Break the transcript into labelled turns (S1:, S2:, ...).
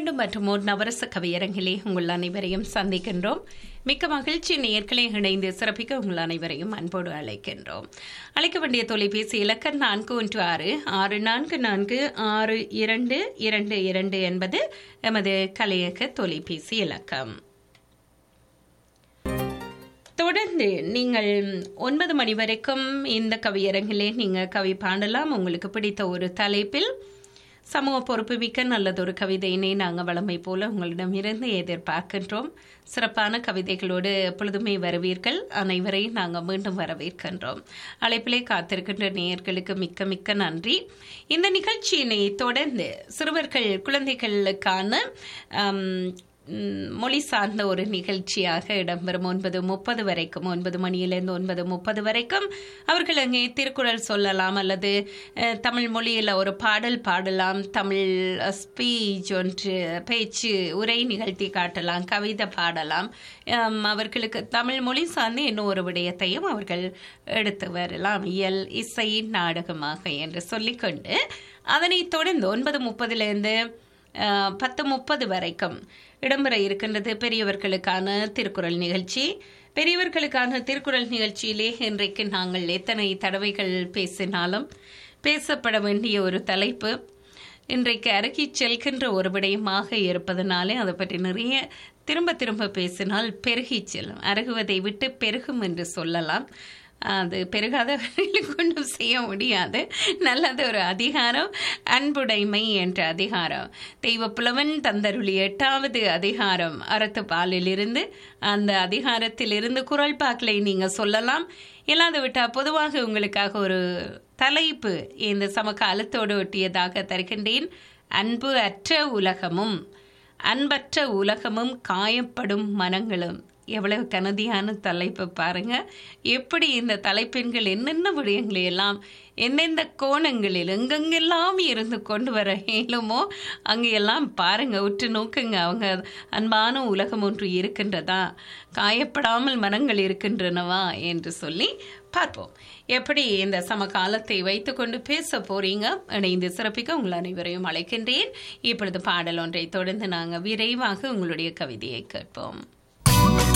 S1: மீண்டும் மற்றும் ஒரு நவரச கவியரங்கிலே உங்கள் அனைவரையும் சந்திக்கின்றோம் மிக்க மகிழ்ச்சி நேர்களை இணைந்து சிறப்பிக்க உங்கள் அனைவரையும் அன்போடு அழைக்கின்றோம் அழைக்க வேண்டிய தொலைபேசி இலக்கம் நான்கு ஒன்று ஆறு ஆறு நான்கு நான்கு ஆறு இரண்டு இரண்டு இரண்டு என்பது எமது கலையக தொலைபேசி இலக்கம் தொடர்ந்து நீங்கள் ஒன்பது மணி வரைக்கும் இந்த கவியரங்கிலே நீங்கள் கவி பாடலாம் உங்களுக்கு பிடித்த ஒரு தலைப்பில் சமூக பொறுப்பு மிக்க நல்லதொரு கவிதையினை நாங்கள் வளமை போல உங்களிடமிருந்து எதிர்பார்க்கின்றோம் சிறப்பான கவிதைகளோடு எப்பொழுதுமே வருவீர்கள் அனைவரையும் நாங்கள் மீண்டும் வரவேற்கின்றோம் அழைப்பிலே காத்திருக்கின்ற நேயர்களுக்கு மிக்க மிக்க நன்றி இந்த நிகழ்ச்சியினை தொடர்ந்து சிறுவர்கள் குழந்தைகளுக்கான ஆம், ம், மொழி சார்ந்த ஒரு நிகழ்ச்சியாக இடம்பெறும் ஒன்பது முப்பது வரைக்கும் ஒன்பது மணியிலிருந்து ஒன்பது முப்பது வரைக்கும் அவர்கள் அங்கே திருக்குறள் சொல்லலாம் அல்லது அஹ், தமிழ் மொழியில் ஒரு பாடல் பாடலாம் தமிழ் ஸ்பீச் ஒன்று பேச்சு உரை நிகழ்த்தி காட்டலாம் கவிதை பாடலாம் ஆம், அவர்களுக்கு தமிழ் மொழி சார்ந்த இன்னும் ஒரு விடயத்தையும் அவர்கள் எடுத்து வரலாம் இயல் இசை நாடகமாக என்று சொல்லிக்கொண்டு அதனைத் தொடர்ந்து ஒன்பது முப்பதிலிருந்து அஹ், பத்து முப்பது வரைக்கும் இடம்பெற இருக்கின்றது பெரியவர்களுக்கான திருக்குறள் நிகழ்ச்சி பெரியவர்களுக்கான திருக்குறள் நிகழ்ச்சியிலே இன்றைக்கு நாங்கள் எத்தனை தடவைகள் பேசினாலும் பேசப்பட வேண்டிய ஒரு தலைப்பு இன்றைக்கு அருகி செல்கின்ற ஒரு விடயமாக இருப்பதனாலே அதை பற்றி நிறைய திரும்ப திரும்ப பேசினால் பெருகி செல்லும் அருகுவதை விட்டு பெருகும் என்று சொல்லலாம் அது பெருகாத கொண்டும் செய்ய முடியாது நல்லது ஒரு அதிகாரம் அன்புடைமை என்ற அதிகாரம் தெய்வ புலவன் தந்தருளி எட்டாவது அதிகாரம் அறத்து பாலிலிருந்து அந்த அதிகாரத்திலிருந்து குரல் பாக்களை நீங்க சொல்லலாம் இல்லாது விட்டா பொதுவாக உங்களுக்காக ஒரு தலைப்பு இந்த சமகாலத்தோடு ஒட்டியதாக தருகின்றேன் அன்பு அற்ற உலகமும் அன்பற்ற உலகமும் காயப்படும் மனங்களும் எவ்வளவு கனதியான தலைப்பு பாருங்க எப்படி இந்த தலைப்பெண்கள் என்னென்ன விடயங்களை எல்லாம் எந்தெந்த கோணங்களில் எங்கெங்கெல்லாம் இருந்து கொண்டு வர இயலுமோ அங்கெல்லாம் பாருங்க உற்று நோக்குங்க அவங்க அன்பான உலகம் ஒன்று இருக்கின்றதா காயப்படாமல் மனங்கள் இருக்கின்றனவா என்று சொல்லி பார்ப்போம் எப்படி இந்த சமகாலத்தை வைத்துக்கொண்டு பேச போறீங்க இணைந்து சிறப்பிக்க உங்கள் அனைவரையும் அழைக்கின்றேன் இப்பொழுது பாடல் ஒன்றை தொடர்ந்து நாங்கள் விரைவாக உங்களுடைய கவிதையை கேட்போம்